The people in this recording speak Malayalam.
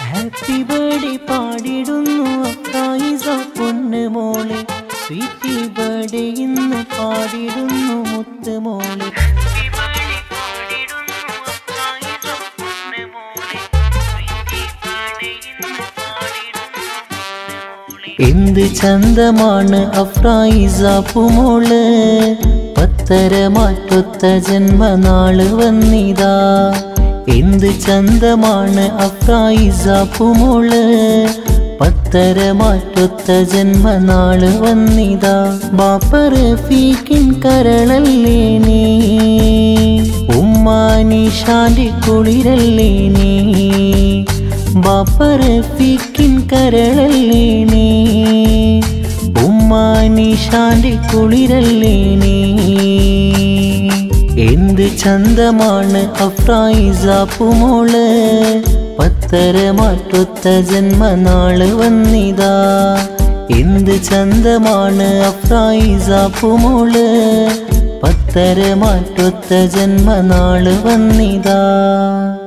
ഹാപ്പി ബർത്ത്ഡേ പാടിടുന്നു അക്കായിസ പൊന്ന് മോളെ സ്വീറ്റി ബർത്ത്ഡേ ഇന്ന് പാടിടുന്നു മുത്ത് മോളെ എന്ത് ചന്തമാണ് അഫ്രായിസാപ്പുമോള് പത്തര മാറ്റൊത്ത ജന്മനാള് വന്നിതാ എന്ത് ചന്തമാണ് അഫ്രായിസാപ്പുമോള് പത്തര മാറ്റൊത്ത ജന്മനാള് വന്നിതാ ബാപ്പർ ഫീക്കിൻ കരളല്ലേ നീ ഉമ്മാനിഷാന്റെ കുളിരല്ലേ നീ ബാപ്പർ ഫീക്കിൻ കരളല്ലേ നീ ഉമ്മാനിഷാന്റെ കുളിരല്ലേ നീ എന്ത് ചന്തമാണ് അഫ്രായിസാപ്പുമോള് പത്തര മാറ്റൊത്ത ജന്മനാള് വന്നിതാ എന്ത് ചന്തമാണ് അഫ്രായിസാപ്പുമോള് പത്തര മാറ്റൊത്ത ജന്മനാള് വന്നിതാ